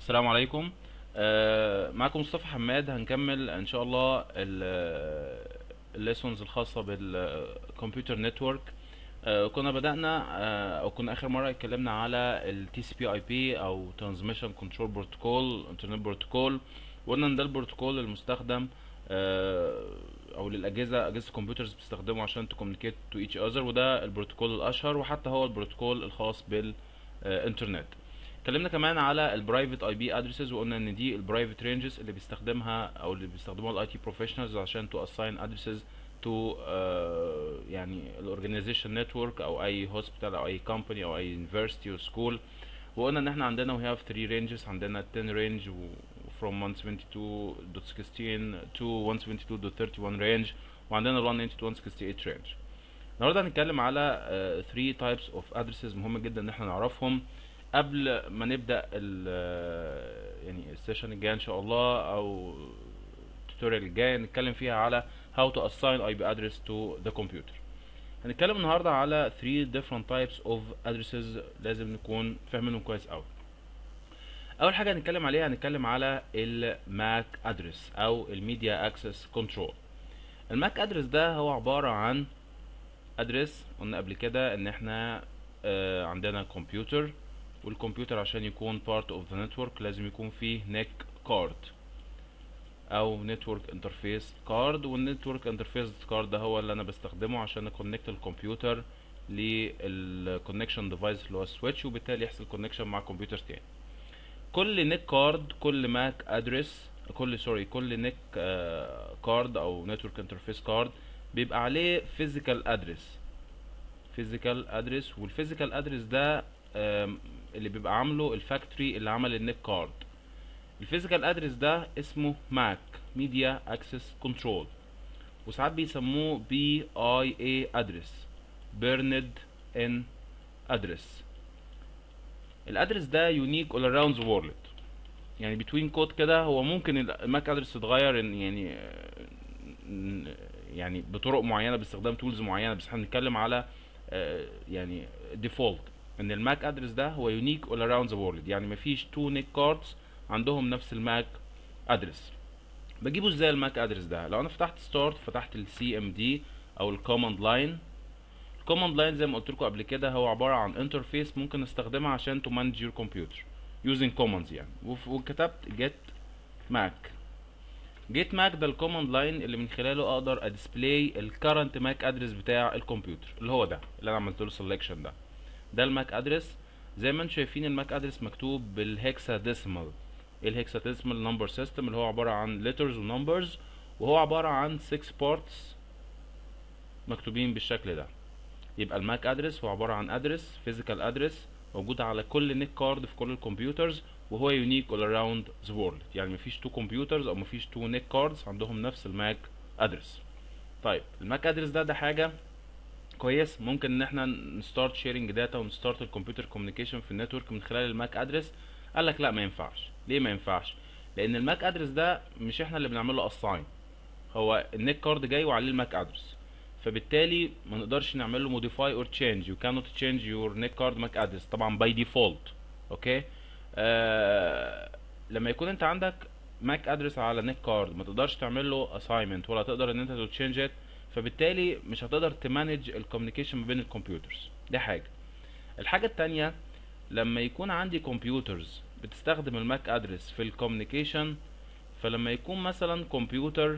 السلام عليكم آه، معكم مصطفى حماد هنكمل ان شاء الله الليسونز الخاصة بالكمبيوتر نتورك كنا بدأنا آه، او كنا اخر مرة اتكلمنا على ال TCP/IP او Transmission Control Protocol Internet Protocol وقلنا ان ده البروتوكول المستخدم آه، او للاجهزة اجهزة الكمبيوترز بتستخدمه عشان تكومينيكيت تو ايتش اذر وده البروتوكول الاشهر وحتى هو البروتوكول الخاص بالانترنت اتكلمنا كمان على البرايفت اي بي ادريسز وقلنا ان دي البرايفت رينجز اللي بيستخدمها او اللي بيستخدموها الاي تي بروفيشنالز عشان تو اساين ادريسز تو يعني الاورجانيزيشن نتورك او اي هوسبيتال او اي كومباني او اي يونيفرسيتي او سكول وقلنا ان احنا عندنا وي هاف 3 رينجز عندنا 10 رينج from 172.16 to 172.31 رينج وعندنا ال 192 168 رينج النهارده هنتكلم على 3 تايبس اوف ادريسز مهم جدا ان احنا نعرفهم قبل ما نبدا ال يعني السيشن الجاي ان شاء الله او التوتوريال الجاي نتكلم فيها على how to assign IP address to the computer هنتكلم النهارده على 3 different types of addresses لازم نكون فاهمينهم كويس قوي اول حاجه هنتكلم عليها هنتكلم على الماك ادرس او الميديا اكسس كنترول الماك ادرس ده هو عباره عن ادرس قلنا قبل كده ان احنا آه عندنا كمبيوتر والكمبيوتر عشان يكون part of the network لازم يكون فيه NIC card او network interface card والنتورك interface card ده هو اللي انا بستخدمه عشان اكونكت الكمبيوتر للكونكشن ديفايس اللي هو السويتش وبالتالي يحصل كونكشن مع كمبيوتر تاني كل نيك كارد كل ماك ادرس كل سوري كل نيك كارد او نتورك انترفيس كارد بيبقى عليه فيزيكال ادرس فيزيكال ادرس والفيزيكال ادرس ده اللي بيبقى عامله الفاكتوري اللي عمل النيك كارد الفيزيكال ادرس ده اسمه ماك ميديا اكسس كنترول وساعات بيسموه بي اي اي ادرس بيرند ان ادرس الادرس ده يونيك اول اراوند ذا وورلد يعني بتوين كود كده هو ممكن الماك ادرس تتغير ان يعني يعني بطرق معينه باستخدام تولز معينه بس احنا بنتكلم على يعني ديفولت ان الماك ادرس ده هو يونيك اول اراوند ذا وورلد يعني مفيش تو نيك كاردز عندهم نفس الماك ادرس بجيبه ازاي الماك ادرس ده لو انا فتحت ستارت فتحت السي ام دي او الكوماند لاين الكوماند لاين زي ما قلت لكم قبل كده هو عباره عن انترفيس ممكن نستخدمها عشان تو مانج يور كمبيوتر يوزنج كوماندز يعني وكتبت جيت ماك جيت ماك ده الكوماند لاين اللي من خلاله اقدر اديسبلاي الكرنت ماك ادرس بتاع الكمبيوتر اللي هو ده اللي انا عملت له سelection ده ده الماك ادرس زي ما انتم شايفين الماك ادرس مكتوب بالهكسا ديسمال ايه الهكسا ديسمال نمبر سيستم اللي هو عباره عن ليترز ونمبرز وهو عباره عن 6 بارتس مكتوبين بالشكل ده يبقى الماك ادرس هو عباره عن ادرس فيزيكال ادرس موجود على كل نيك كارد في كل الكمبيوترز وهو يونيك اول اراوند ذا وورلد يعني مفيش تو كمبيوترز او مفيش تو نيك كاردز عندهم نفس الماك ادرس طيب الماك ادرس ده ده حاجه كويس ممكن ان احنا نستارت شيرنج داتا ونستارت الكمبيوتر كوميونيكيشن في النتورك من خلال الماك ادرس قال لك لا ما ينفعش ليه ما ينفعش لان الماك ادرس ده مش احنا اللي بنعمل له اساين هو النيك كارد جاي وعليه الماك ادرس فبالتالي ما نقدرش نعمل له موديفاي اور تشينج يو كانوت تشينج يور نيك كارد ماك ادرس طبعا باي ديفولت اوكي آه لما يكون انت عندك ماك ادرس على نيك كارد ما تقدرش تعمل له اساينمنت ولا تقدر ان انت تشينج ات فبالتالي مش هتقدر تمانج الكوميونيكيشن ما بين الكمبيوترز دي حاجه الحاجه التانية لما يكون عندي كمبيوترز بتستخدم الماك ادرس في الكوميونيكيشن فلما يكون مثلا كمبيوتر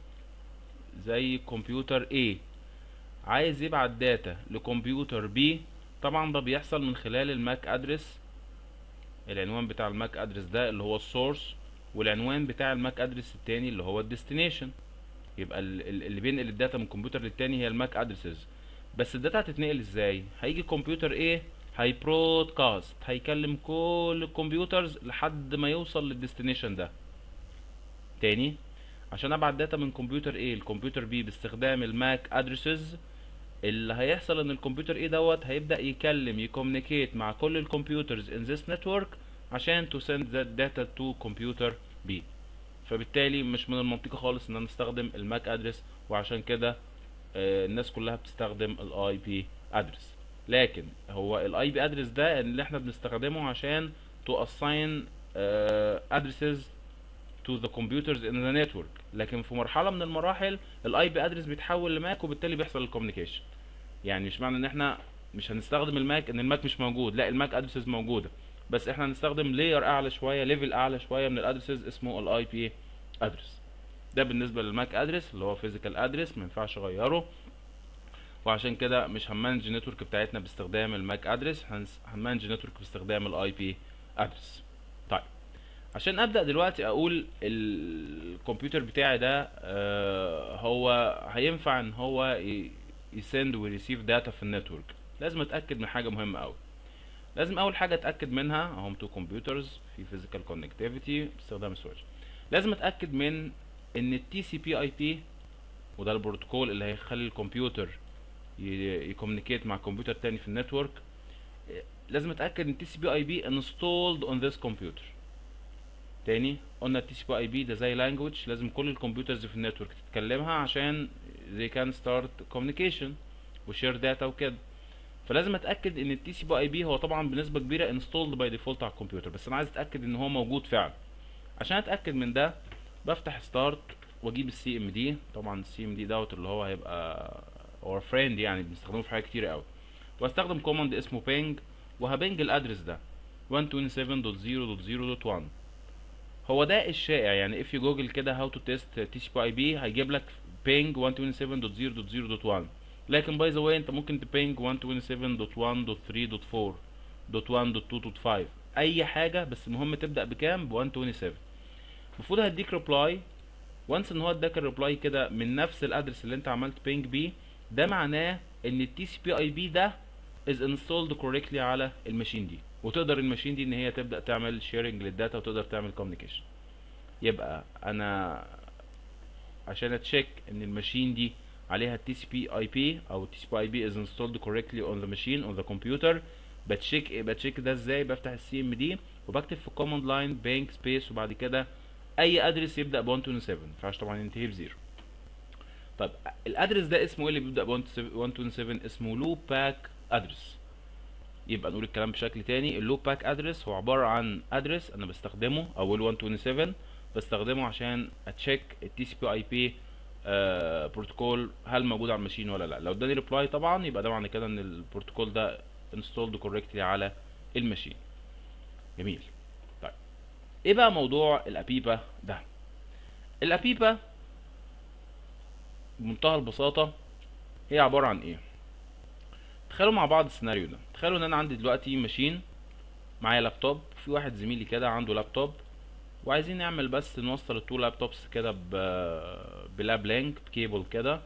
زي كمبيوتر A عايز يبعت داتا لكمبيوتر B طبعا ده بيحصل من خلال الماك ادرس العنوان بتاع الماك ادرس ده اللي هو السورس والعنوان بتاع الماك ادرس التاني اللي هو الديستنيشن يبقى اللي بينقل الداتا من كمبيوتر للتاني هي الماك ادرسز بس الداتا هتتنقل ازاي هيجي كمبيوتر A هيبرودكاست هيكلم كل الكمبيوترز لحد ما يوصل للديستنيشن ده تاني عشان ابعت داتا من كمبيوتر A لكمبيوتر B باستخدام الماك ادرسز اللي هيحصل ان الكمبيوتر A دوت هيبدا يكلم يكومينيكيت مع كل الكمبيوترز in this network عشان to send that data to كمبيوتر B فبالتالي مش من المنطقي خالص ان انا استخدم الماك ادرس وعشان كده آه الناس كلها بتستخدم الاي بي ادرس لكن هو الاي بي ادرس ده اللي احنا بنستخدمه عشان تو اساين uh, addresses to the computers in the network لكن في مرحله من المراحل الاي بي ادرس بيتحول لماك وبالتالي بيحصل الكوميونيكيشن يعني مش معنى ان احنا مش هنستخدم الماك ان الماك مش موجود لا الماك ادرسز موجوده بس احنا هنستخدم لاير اعلى شويه ليفل اعلى شويه من الادرسز اسمه الاي بي ادرس ده بالنسبه للماك ادرس اللي هو فيزيكال ادرس ما ينفعش اغيره وعشان كده مش هنمانج النتورك بتاعتنا باستخدام الماك ادرس هنمانج النتورك باستخدام الاي بي ادرس طيب عشان ابدا دلوقتي اقول الكمبيوتر بتاعي ده آه هو هينفع ان هو يسند ويريسيف داتا في النتورك لازم اتاكد من حاجه مهمه قوي لازم اول حاجه اتاكد منها هم تو كمبيوترز في فيزيكال كونكتيفيتي باستخدام السويتش لازم اتاكد من ان التي سي بي اي بي وده البروتوكول اللي هيخلي الكمبيوتر يكومينيكيت مع كمبيوتر تاني في النتورك لازم اتاكد ان التي سي بي اي بي انستولد اون ذيس كمبيوتر تاني قلنا التي سي بي اي بي ده زي لانجوج لازم كل الكمبيوترز في النتورك تتكلمها عشان they can start communication وشير داتا وكده فلازم اتاكد ان التي سي بي اي بي هو طبعا بنسبه كبيره انستولد باي ديفولت على الكمبيوتر بس انا عايز اتاكد ان هو موجود فعلا عشان اتاكد من ده بفتح ستارت واجيب السي ام دي طبعا السي ام دي دوت اللي هو هيبقى اور فريند يعني بنستخدمه في حاجات كتير قوي واستخدم كوماند اسمه بينج وهبنج الادرس ده 127.0.0.1 هو ده الشائع يعني if you جوجل كده how to test TCP IP هيجيب لك ping 127.0.0.1 لكن باي ذا واي انت ممكن تبينج 127.1.3.4.1.2.5 اي حاجه بس المهم تبدا بكام ب 127 المفروض هيديك ريبلاي وانس ان هو اداك الريبلاي كده من نفس الادرس اللي انت عملت بينج بيه ده معناه ان التي سي بي اي بي ده is installed correctly على الماشين دي وتقدر الماشين دي ان هي تبدا تعمل شيرنج للداتا وتقدر تعمل كوميونيكيشن يبقى انا عشان اتشيك ان الماشين دي عليها تي سي بي اي بي او تي سي بي اي بي is installed correctly on the machine on the computer بتشيك ايه بتشيك ده ازاي بفتح السي ام دي وبكتب في الكوماند لاين بانك سبيس وبعد كده اي ادرس يبدا ب 127 ما ينفعش طبعا ينتهي بزيرو طيب الادرس ده اسمه ايه اللي بيبدا ب 127 اسمه لوب باك ادرس يبقى نقول الكلام بشكل تاني اللوب باك ادرس هو عباره عن ادرس انا بستخدمه او ال 127 بستخدمه عشان اتشيك التي سي بي اي بي بروتوكول هل موجود على الماشين ولا لا لو اداني ريبلاي طبعا يبقى ده معنى كده ان البروتوكول ده انستولد كوركتلي على الماشين جميل طيب ايه بقى موضوع الابيبا ده الابيبا بمنتهى البساطه هي عباره عن ايه تخيلوا مع بعض السيناريو ده تخيلوا ان انا عندي دلوقتي ماشين معايا لابتوب في واحد زميلي كده عنده لابتوب وعايزين نعمل بس نوصل التو لابتوبس كده ب بلاب لينك بكيبل كده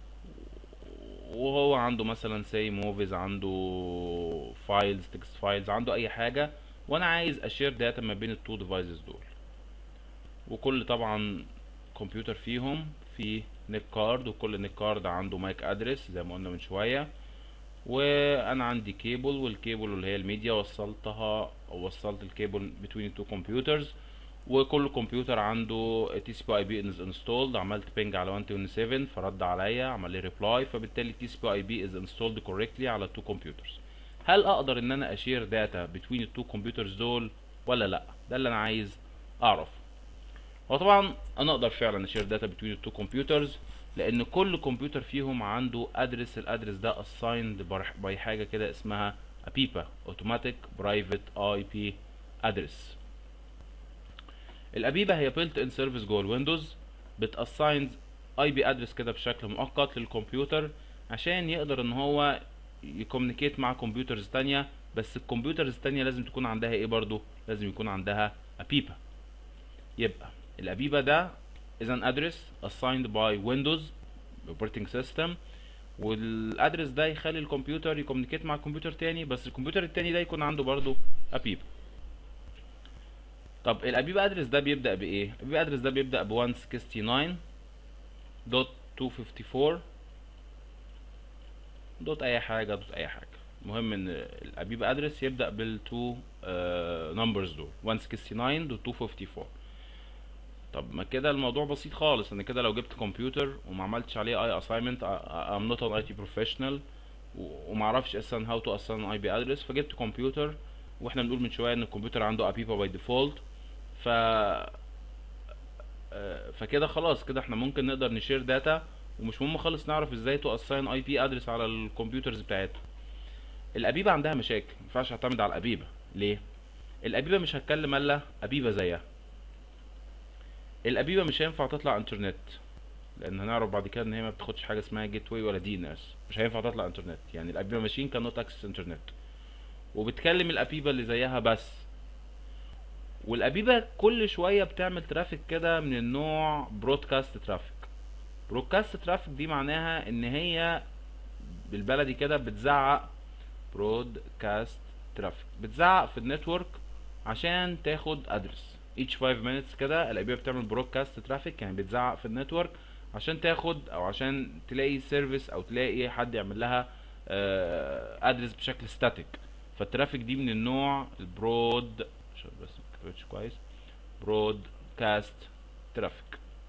وهو عنده مثلا سي موفيز عنده فايلز تكست فايلز عنده اي حاجه وانا عايز اشير داتا ما بين التو ديفايسز دول وكل طبعا كمبيوتر فيهم في نيك كارد وكل نيك كارد عنده ماك ادرس زي ما قلنا من شويه وانا عندي كيبل والكيبل اللي هي الميديا وصلتها او وصلت الكيبل بين التو كمبيوترز وكل كمبيوتر عنده تي سي بي اي بي انستولد عملت بينج على 127 فرد عليا عمل لي ريبلاي فبالتالي تي سي بي اي بي از انستولد كوريكتلي على التو كمبيوترز هل اقدر ان انا اشير داتا بين التو كمبيوترز دول ولا لا ده اللي انا عايز اعرف هو طبعا انا اقدر فعلا اشير داتا بين التو كمبيوترز لان كل كمبيوتر فيهم عنده ادرس الادرس ده assigned باي حاجه كده اسمها APIPA Automatic Private IP Address الابيبا هي built in service جوه الويندوز بتاساين اي بي ادرس كده بشكل مؤقت للكمبيوتر عشان يقدر ان هو يكومينيكيت مع كمبيوترز تانية بس الكمبيوترز التانية لازم تكون عندها ايه برضو لازم يكون عندها ابيبا يبقى الابيبا ده is an address assigned by Windows operating system والادرس ده يخلي الكمبيوتر يكومينيكيت مع كمبيوتر تاني بس الكمبيوتر التاني ده يكون عنده برضو ابيبا طب الابيبا ادرس ده بيبدا بايه الابيبا ادرس ده بيبدا ب 169.254 دوت اي حاجه دوت اي حاجه المهم ان الابيبا ادرس يبدا بالتو نمبرز دول 169.254 طب ما كده الموضوع بسيط خالص انا كده لو جبت كمبيوتر وما عملتش عليه اي اساينمنت ام نوت ان اي تي بروفيشنال وما اعرفش اساسا هاو تو اساين اي بي ادرس فجبت كمبيوتر واحنا بنقول من شويه ان الكمبيوتر عنده ابيبا باي ديفولت ف آه، فكده خلاص كده احنا ممكن نقدر نشير داتا ومش مهم خالص نعرف ازاي تو اساين اي بي ادرس على الكمبيوترز بتاعتنا الابيبه عندها مشاكل ما ينفعش اعتمد على الابيبه ليه الابيبه مش هتكلم الا ابيبه زيها الابيبه مش هينفع تطلع انترنت لان هنعرف بعد كده ان هي ما بتاخدش حاجه اسمها جيت واي ولا دي ان اس مش هينفع تطلع انترنت يعني الابيبه ماشين كان نوت اكسس انترنت وبتكلم الابيبه اللي زيها بس والابيبه كل شويه بتعمل ترافيك كده من النوع برودكاست ترافيك برودكاست ترافيك دي معناها ان هي بالبلدي كده بتزعق برودكاست ترافيك بتزعق في النتورك عشان تاخد ادرس each 5 minutes كده الابيبه بتعمل برودكاست ترافيك يعني بتزعق في النتورك عشان تاخد او عشان تلاقي سيرفيس او تلاقي حد يعمل لها ادرس بشكل ستاتيك فالترافيك دي من النوع البرود عشان بس ما كتبتش كويس برودكاست ترافيك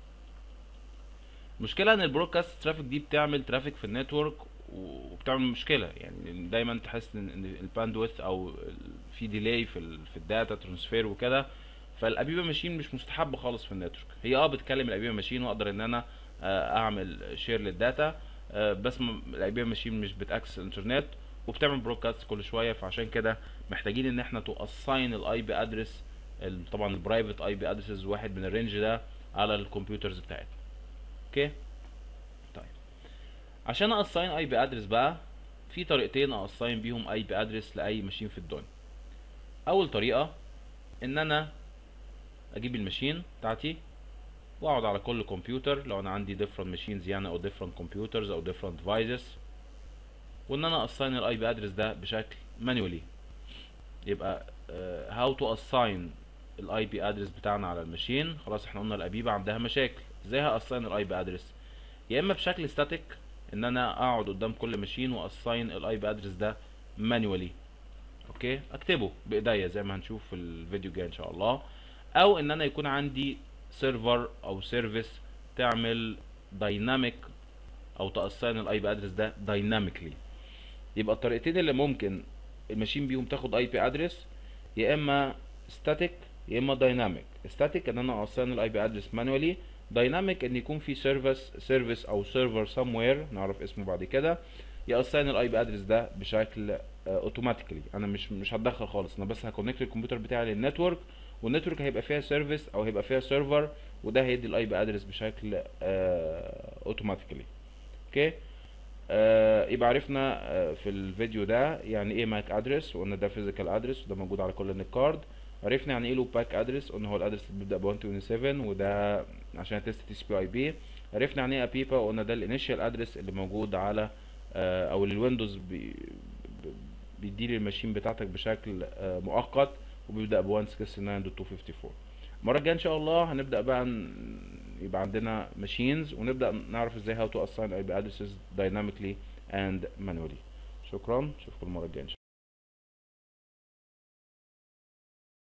المشكله ان البرودكاست ترافيك دي بتعمل ترافيك في النتورك وبتعمل مشكله يعني دايما تحس ان إن الباندويث او ال- في ديلي في ال في الداتا ترانسفير وكده فالابيبه ماشين مش مستحبه خالص في النتورك هي اه بتكلم الابيبه ماشين واقدر ان انا آه، اعمل شير للداتا آه، بس م- الابيبه ماشين مش بتاكسس الانترنت وبتعمل برودكاست كل شويه فعشان كده محتاجين ان احنا تو اساين الاي بي ادرس طبعا البرايفت اي بي ادرسز واحد من الرينج ده على الكمبيوترز بتاعتنا اوكي طيب عشان اساين اي بي ادرس بقى في طريقتين اساين بيهم اي بي ادرس لاي ماشين في الدنيا اول طريقه ان انا اجيب الماشين بتاعتي واقعد على كل كمبيوتر لو انا عندي different machines يعني او different computers او different devices وان انا assign الاي بي ادرس ده بشكل manually يبقى uh, how to assign الاي بي ادرس بتاعنا على الماشين خلاص احنا قلنا الابيبه عندها مشاكل ازاي هاساين الاي بي ادرس يا اما بشكل ستاتيك ان انا اقعد قدام كل ماشين واساين الاي بي ادرس ده manually اوكي اكتبه بايديا زي ما هنشوف في الفيديو الجاي ان شاء الله او ان انا يكون عندي سيرفر او سيرفيس تعمل دايناميك او تاساين الاي بي ادرس ده دايناميكلي يبقى الطريقتين اللي ممكن الماشين بيهم تاخد اي بي ادرس يا اما ستاتيك يا اما دايناميك ستاتيك ان انا اساين الاي بي ادرس مانوالي دايناميك ان يكون في سيرفيس سيرفيس او سيرفر سموير نعرف اسمه بعد كده ياساين الاي بي ادرس ده بشكل اوتوماتيكلي انا مش مش هتدخل خالص انا بس هكونكت الكمبيوتر بتاعي للنتورك والنتورك هيبقى فيها سيرفيس او هيبقى فيها سيرفر وده هيدي الاي بي ادرس بشكل اوتوماتيكلي اوكي آه يبقى عرفنا آه في الفيديو ده يعني ايه ماك ادرس وقلنا ده فيزيكال ادرس وده موجود على كل النت كارد عرفنا يعني ايه لوب باك ادرس قلنا هو الادرس اللي بيبدا ب 127 وده عشان تيست تي سي بي اي بي عرفنا يعني ايه ابيبا وقلنا ده الانيشال ادرس اللي موجود على آه او اللي الويندوز بي بيديلي الماشين بتاعتك بشكل آه مؤقت وبيبدا ب 169.254 المره الجايه ان شاء الله هنبدا بقى ن- يبقى عندنا ماشينز ونبدا نعرف ازاي how to assign IP addresses dynamically and manually شكرا اشوفكم المره الجايه ان شاء الله